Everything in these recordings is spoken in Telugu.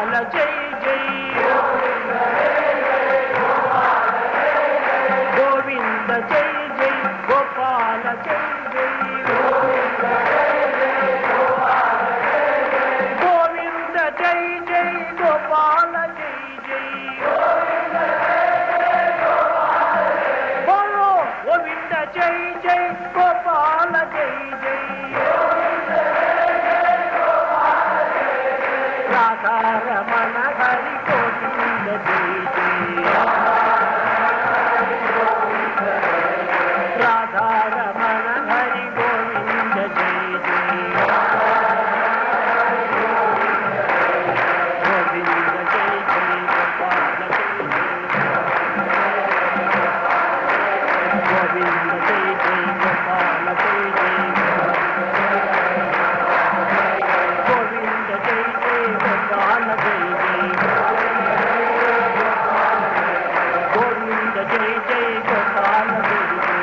గోపాల జై జై గోవింద జై జై గోపాల జై జై గోవింద జై జై గోపాల జై జై బోలో గోవింద జై జై గోపాల జై జై రాధారమణ హరి గోవింద జై జై రాధారమణ హరి గోవింద జై జై గోవింద జై జై గోపాల జై జై గోవింద జై జై గోపాల జై జై గోవింద జై జై గోపాల జై జై గోవింద జై జై గోపాల జై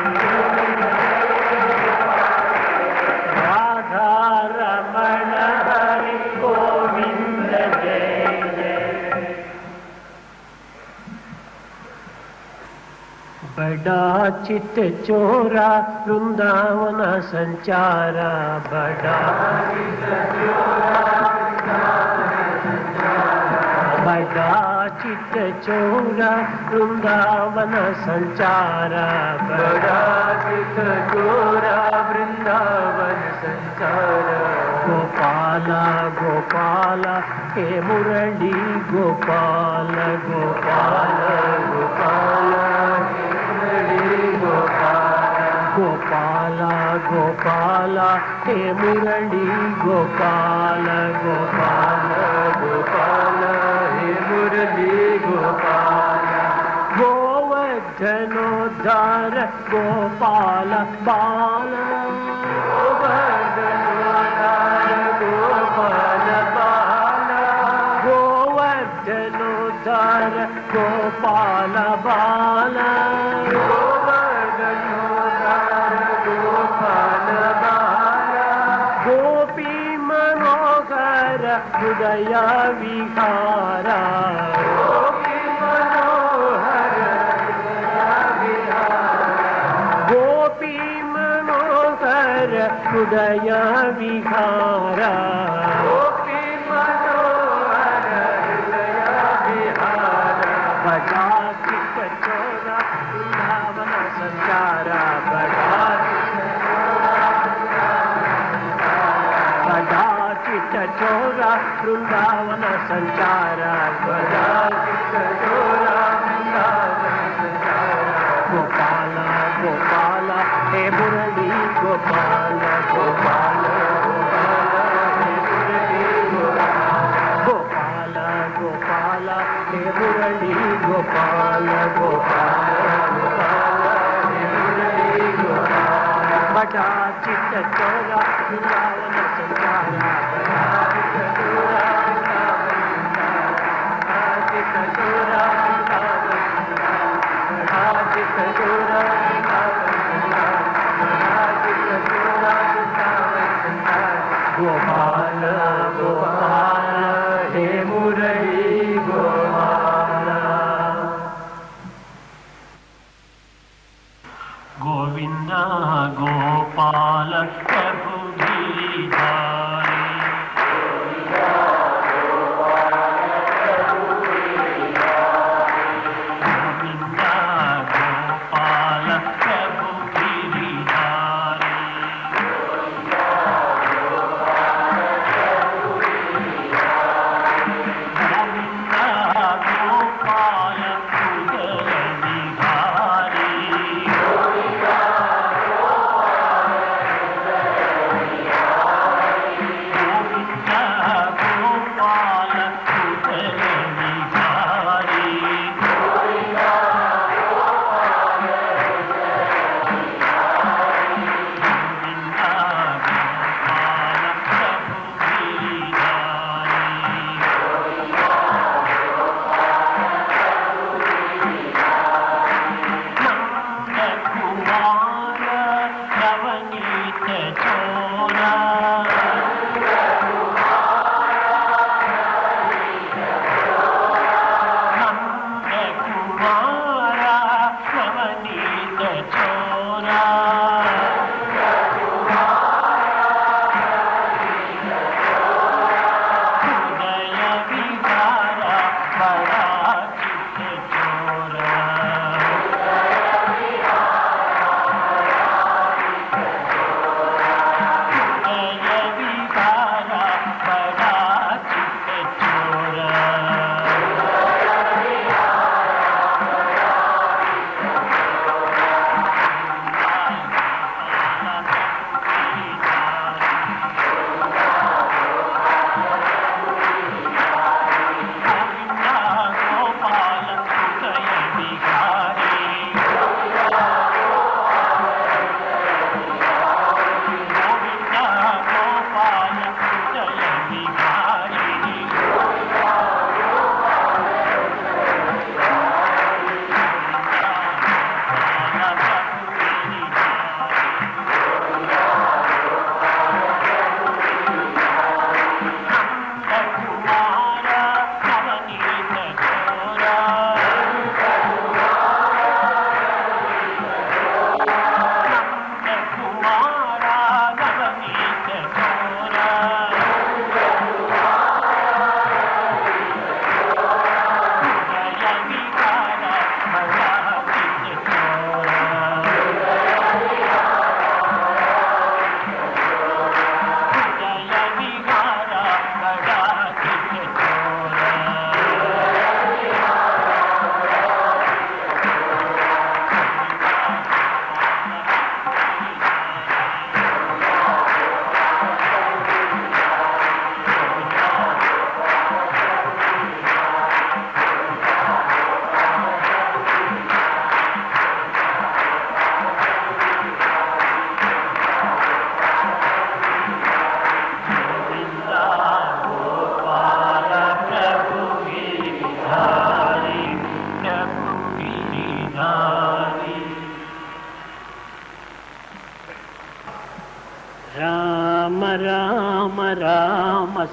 జై రాధారమణ హరి గోవింద జై జై बड़ा चित चोरा वृंदावन संचारा बड़ा बड़ा चित चोरा वृंदावन संचारा बड़ा चित चोरा वृंदावन संचारा गोपाला गोपाला हे मुरली गोपाल गोपाल गोपाल గోపాల గోపాల హే మురళి గోపాల గోపాల గోపాల హే మురళి గోపాల గోవర్ధనోద్ధార గోపాల బాల గోవర్ధనోద్ధార గోపాల బాల గోవర్ధనోద్ధార గోపాల బాల గోపీ మనోహర హృదయ విహార గోపీ మనోహర హృదయ విహార బడా చిక్క చోర బృందావన సంచార బడా బడా చిట్ట చోర బృందావన సంచార బడా చిట్ట చోర గోపాల గోపాల హే మురళి గోపాల గోపాల గోపాల గోపాల హే మురళి గోపాల గోపాల బడా చిట్ట చోర బృందావన సంచార బడా చిట్ట చోర చిట్ట చోర బడా చిట్ట చోర గోపాల గోపాల హే మురళి గోపాల గోవింద గోపాల ప్రభు గిరిధారి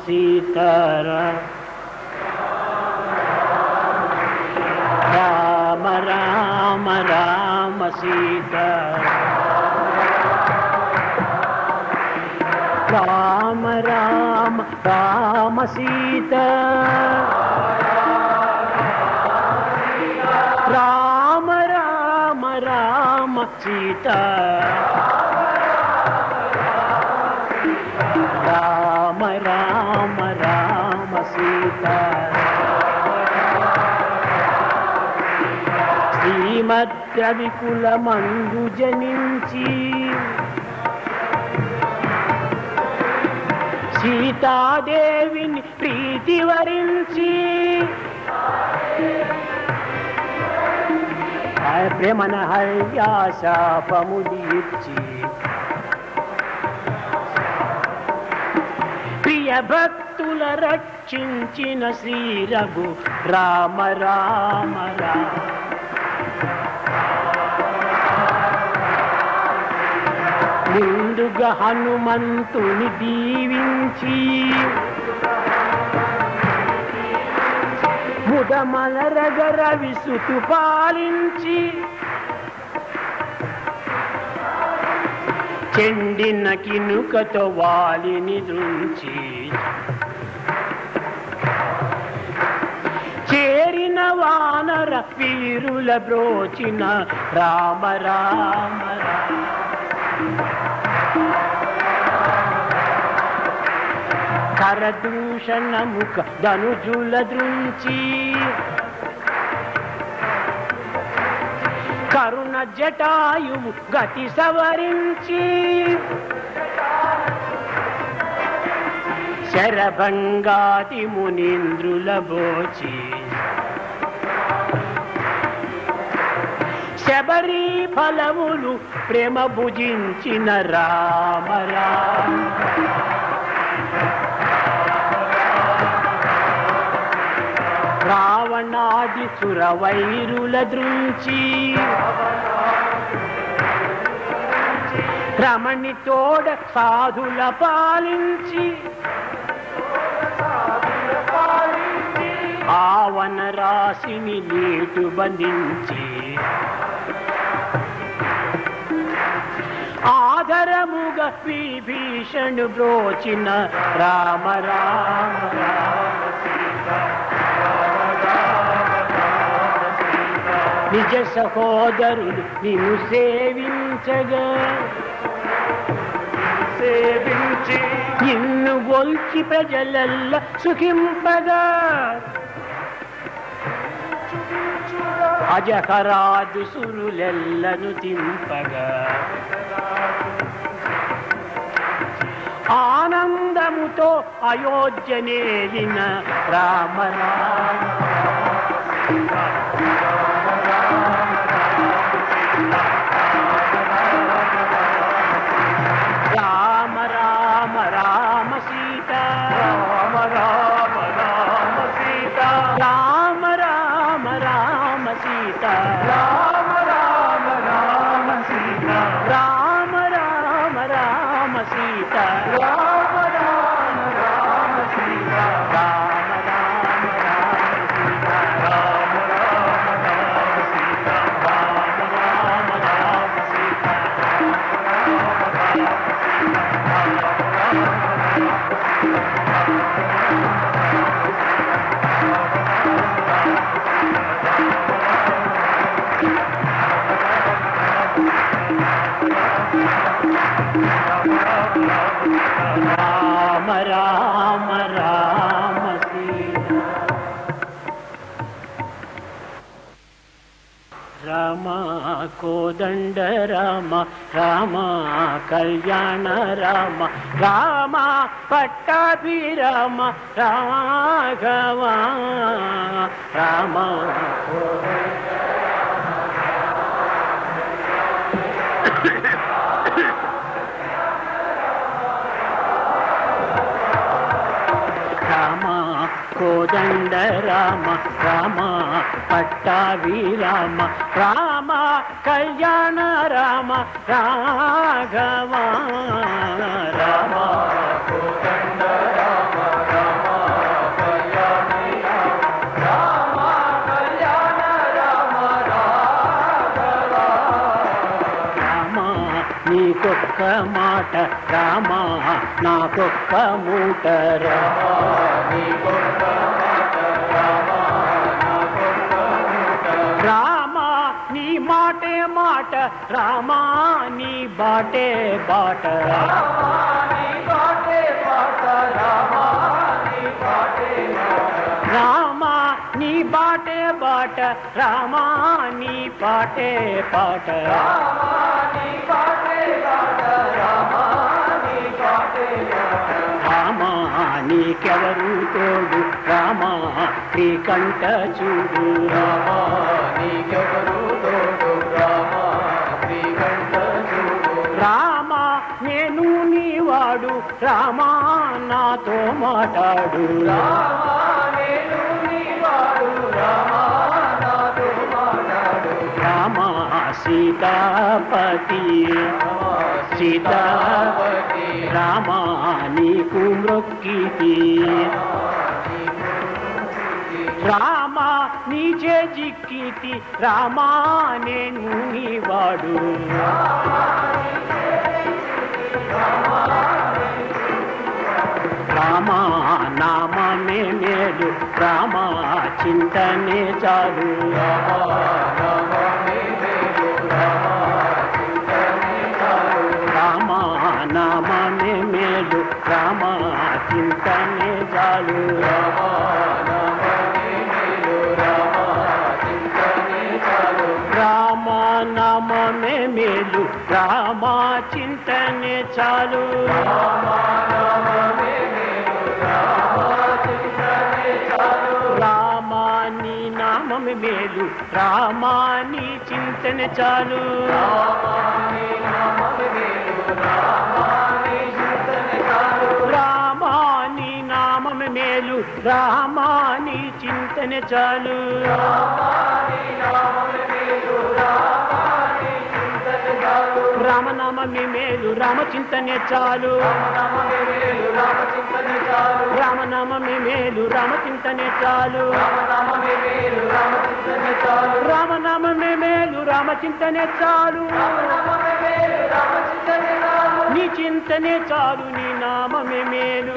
సీతారామ రామ రామ రామ సీతారామ రామ రామ రామ సీత రామ రామ రామ సీత రామ రామ రామ సీత శ్రీమద్రవికుల మందు జనించి సీతాదేవిని ప్రీతి వరించి ఆయన ప్రేమన హర్యాశాపములు ఇచ్చి ప్రియ భక్తుల రక్షించిన శ్రీ రఘు రామ రామ రామ ముందుగా హనుమంతుని దీవించి ముదమలరగర విసుతు పాలించి చెండిన కినుకతో వాలిని దృంచి చేరిన వానర వీరుల బ్రోచిన రామ రామ రామ కరదూషణముఖ ధనుజుల దృంచి కరుణ జటాయువు గతి సవరించి శరభంగాతి మునీంద్రుల బోచి శబరి ఫలములు ప్రేమ భుజించిన రామ రామ రావణాది సురవైరుల దృంచి రమణి తోడ సాధుల పాలించి ఆవన రాశిని నీటు బంధించి ఆధరముగా విభీషణు బ్రోచిన రామ రామ నిజ సహోదరులు నిన్ను సేవించగా సేవించి నిన్ను గొల్చి ప్రజలల్ల సుఖింపగా అజహరాదు సురులెల్లను తింపగా ఆనందముతో అయోధ్యనేలిన రామ రామ రామ రామ రామ సీత రామ రామ రామ సీత రామ రామ రామ సీత రామ రామ రామ సీత రామ రామ రామ సీత రామ రామ రామ సీత రామ రామ రామ సీత రామ రామ రామ సీత రామ రామ రామ సీత రామ రామ రామ సీత రామ కోదండ రామ రామ కళ్యాణ రామ రామ పట్టాభిరామ రాఘవ రామ రామ కోదండ రామ రామ పట్టాభి రామ రామ కళ్యాణ రామ రాఘవ రామ కోదండ రామ నాకొక్క మాట రామా నాకొక్క మూట రామా రామా నీ మాటే మాట రామా నీ బాటే బాట రామా నీ బాటే బాట రామా నీ పాటే పాట రామా నీకెవరు తోడు రామా నీ కంట చూడు రామా రామా నేను నీవాడు రామా నాతో మాట్లాడు రామా సీతాపతి సీతా రామా నీకు మ్రొక్కితి రామా నీచే జిక్కితి రామా నేను నీవాడు రామా నామమే మేలు రామా చింతనే చాలు రామా నామమే మేలు రామా చింతనే చాలు రామా నామమే మేలు రామా చింతనే చాలు రామా నీ నామమే మేలు రామా నీ చింతనే చాలు రామా నీ నామమే మేలు రామా నీ చింతనే చాలు రామనామమే మేలు రామచింతనే చాలు రామనామమే మేలు రామచింతనే చాలు రామనామమే మేలు రామచింతనే చాలు నీ చింతనే చాలు నీ నామమే మేలు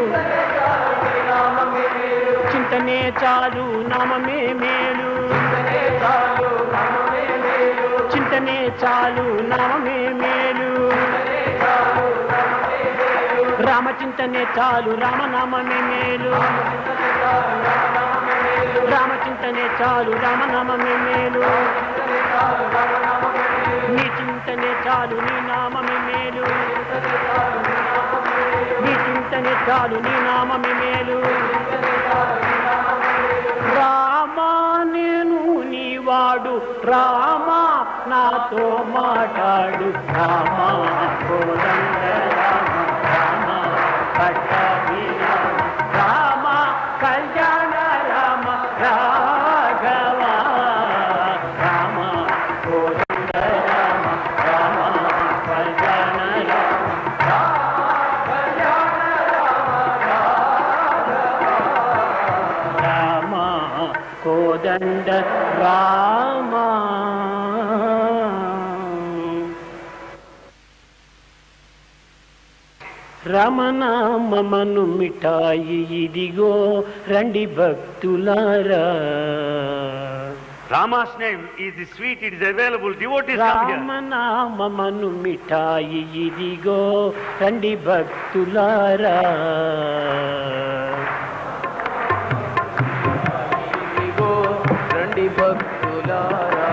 చింతనే చాలు నామమే మేలు చింతనే చాలు నామమే మేలు రామచింతనే చాలు రామనామమే మేలు రామచింతనే చాలు రామనామమే మేలు నీ చింతనే చాలు నీ నామమే మేలు నీ చింతనే చాలు నీ నామమే మేలు రామా నేను నీవాడు రామా నాతో మాట్లాడు రామా కోదండ రామ రామ పట్టవి రామ రామ కళ్యాణ రామ రాఘవ రామ కోదండ రామ రామ కళ్యాణ రామ రామ కోదండ రామ రమనామమను మిఠాయి ఇదిగో రండి భక్తులారా Rama's name is sweet, it is available. Devotees come here. రామనామమను మిఠాయి ఇదిగో రండి భక్తులారా రండి భక్తులారా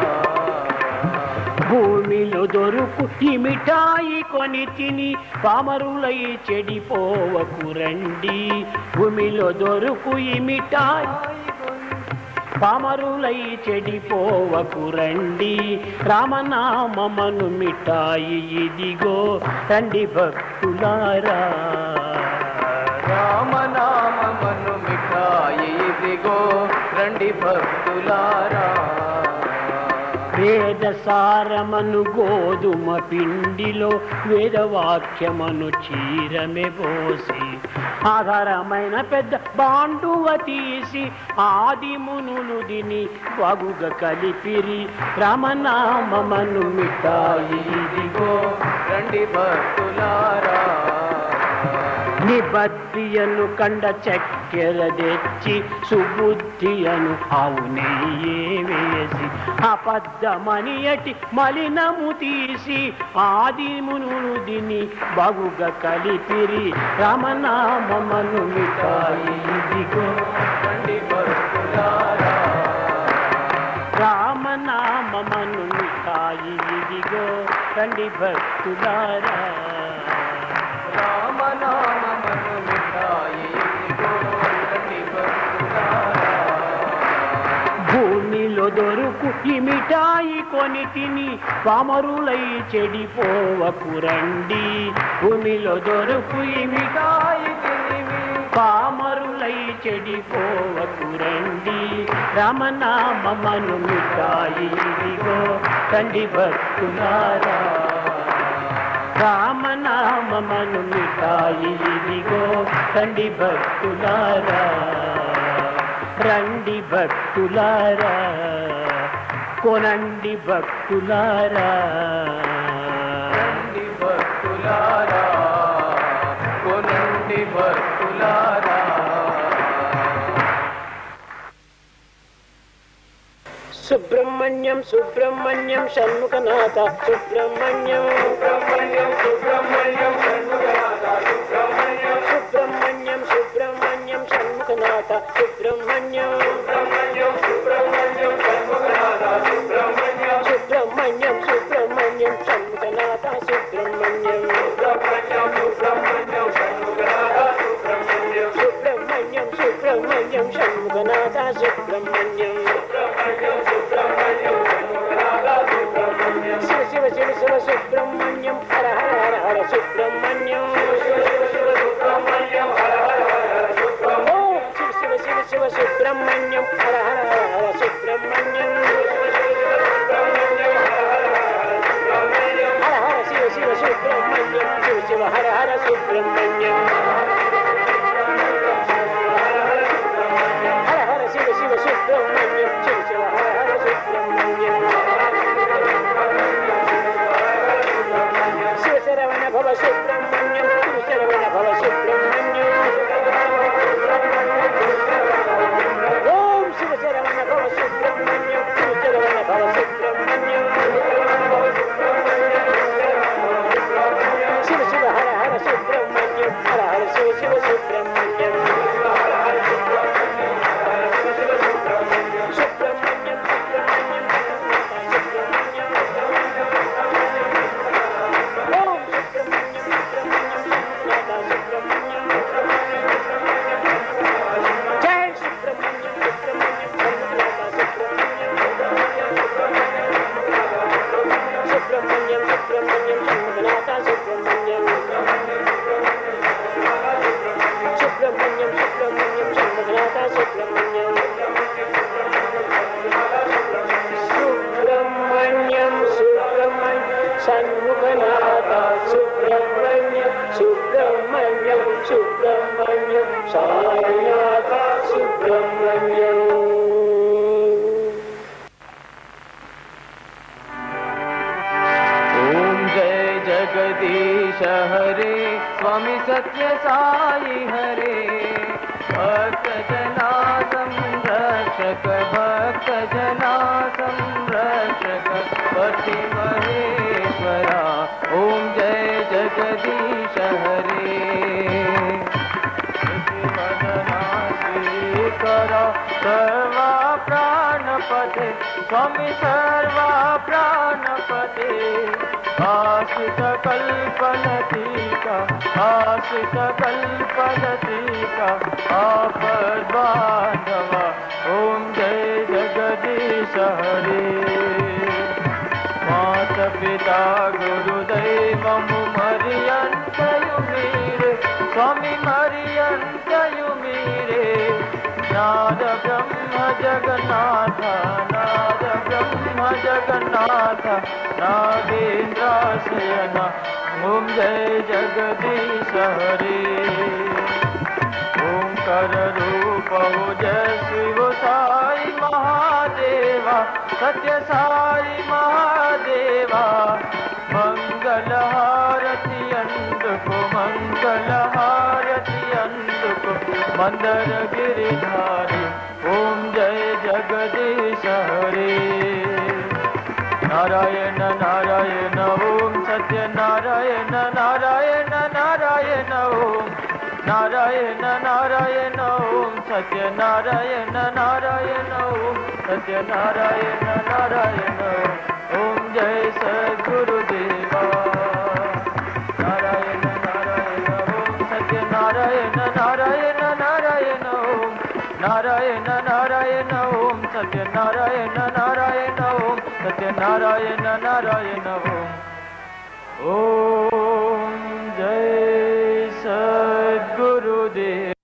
భూమిలో దొరుకు ఈ మిఠాయి కొని తిని పామరులై చెడిపోవకు రండి భూమిలో దొరుకు ఈ మిఠాయి పామరులై చెడిపోవకు రండి రామనామమను మిఠాయి ఇదిగో రండి భక్తులారా రామనామమను మిఠాయి ఇదిగో రండి భక్తులారా వేద సారమను గోధుమ పిండిలో వేదవాక్యమను చీరమే పోసి ఆధారమైన పెద్ద బాండువ తీసి ఆది మునులు దిని వగుగ కలిపిరి రమనామమను మిఠాయి ఇదిగో రండి భక్తులారా నిబద్ధియను కండ చక్కెర తెచ్చి సుబుద్ధియను ఆవు నెయ్యే వేసి అబద్ధమని అటి మలినము తీసి ఆదిమును దిని బగుగ కలిపిరి రమనామమను మిఠాయి ఇదిగో రండి భక్తులారా రామనామమను మిఠాయి ఇదిగో రండి భక్తులారా రామనామమను మిఠాయి ఇదిగో రండి భక్తులారా భూమిలో దొరుకు ఈ మిఠాయి కొని తిని పామరులై చెడిపోవకు రండి భూమిలో దొరుకు ఈ మిఠాయి తినివి పామరులై చెడిపోవకు రండి రమనామమను మిఠాయి ఇదిగో రండి భక్తులారా రామనామమను మిఠాయి ఇదిగో రండి భక్తులారా రండి భక్తులారా కొనండి భక్తులారా రండి భక్తులారా కొనండి భక్తులారా సుబ్రహ్మణ్యం సుబ్రహ్మణ్యం షణ్ముఖనాథ సుబ్రహ్మణ్యం సుబ్రహ్మణ్యం సుబ్రహ్మణ్యం షణ్ముఖనాథ సుబ్రహ్మణ్యం సుబ్రహ్మణ్యం సుబ్రహ్మణ్యం షణ్ముఖనాథ సుబ్రహ్మణ్యం సుబ్రహ్మణ్యం సుబ్రహ్మణ్యం షణ్ముఖనాథ సుబ్రహ్మణ్యం సుబ్రహ్మణ్యం సుబ్రహ్మణ్యం షణ్ముఖనాథ సుబ్రహ్మణ్యం సుబ్రహ్మణ్యం సుబ్రహ్మణ్యం షణ్ముఖనాథ సుబ్రహ్మణ్యం సుబ్రహ్మణ్యం సుబ్రహ్మణ్యం షణ్ముఖనాథ సుబ్రహ్మణ్యం సుబ్రహ్మణ్యం సుబ్రహ్మణ్యం షణ్ముఖనాథ సుబ్రహ్మణ్యం శివ శివ శివ శివ సుబ్రహ్మణ్యం హర హర హర హర సుబ్రహ్మణ్యం సుబ్రహ్మణ్యం హర హర హర సుబ్రహ్మణ్యం ఓం శివ శివ శివ శివ సుబ్రహ్మణ్యం హర హర హర హర సుబ్రహ్మణ్యం హర హర శివ శివ సుబ్రహ్మణ్యం శివ శివ హర హర సుబ్రహ్మణ్యం హర హర శివ శివ సుబ్రహ్మణ్యం శివ శివ హర హర సుబ్రహ్మణ్యం శివ శరవణ భవ సుబ్రహ్మణ్యం శివ శరవణ భవ సుబ్రహ్మణ్యం ఓం శివ శరవణ భవ సుబ్రహ్మణ్యం శివ శరవణ భవ సుబ్రహ్మణ్యం శివ శివ హర హర సుబ్రహ్మణ్యం హర హర శివ శివ సుబ్రహ్మణ్యం సుబ్రహ్మణ్యం సుబ్రహ్మణ్యం సుబ్రహ్మణ్యం ఓం సుబ్రహ్మణ్యం సుబ్రహ్మణ్యం సుబ్రహ్మణ్యం జై సుబ్రహ్మణ్యం సుబ్రహ్మణ్యం సుబ్రహ్మణ్యం సుబ్రహ్మణ్యం సుబ్రహ్మణ్యం షణ్ముఖనాథ సుబ్రహ్మణ్యం సుబ్రహ్మణ్యం సుబ్రహ్మణ్యం షణ్ముఖనాథ సుబ్రహ్మణ్యం సుబ్రహ్మణ్యం సుబ్రహ్మణ్యం షణ్ముఖనాథ సుబ్రహ్మణ్యం సుబ్రహ్మణ్యం సుబ్రహ్మణ్యం సాయినాథ సుబ్రహ్మణ్యం ॐ जय जगदीश हरे स्वामी सत्य साई हरे भक्त जना संरक्षक भक्त जना संरक्षक पति महेश्वरा ॐ जय जगदीश हरे करा सर्वा प्राणपते स्वामी सर्वा प्राणपते आशित कल्पनतीका आशित कल्पनतीका आपद बांधवा ॐ जय जगदीश हरे मात पिता गुरुदैवము మరియంతయు మీరే స్వామి మరియంతయు మీరే జ్ఞాన బ్రహ్మ जगन्नाथ नाद ब्रह्म जगन्नाथ नागेन्द्राशयन ॐ जय जगदीश हरे ओंकार रूप हो जय शिव साई महादेवा सत्य साई महादेवा मंगल हारति अंडको मंगल हारति अंडको मंदर गिरिधारी ओम जय जगदीश हरे नारायण नारायण ओम सत्य नारायण नारायण नारायण ओम नारायण नारायण ओम सत्य नारायण नारायण ओम सत्य नारायण नारायण ओम जय सद्गुरुदेवा नारायण नारायण ओम सत्य नारायण नारायण नारायण ओम नारायण नारायण ओम सत्य नारायण नारायण ओम सत्य नारायण नारायण ओम ओम जय सद्गुरुदेव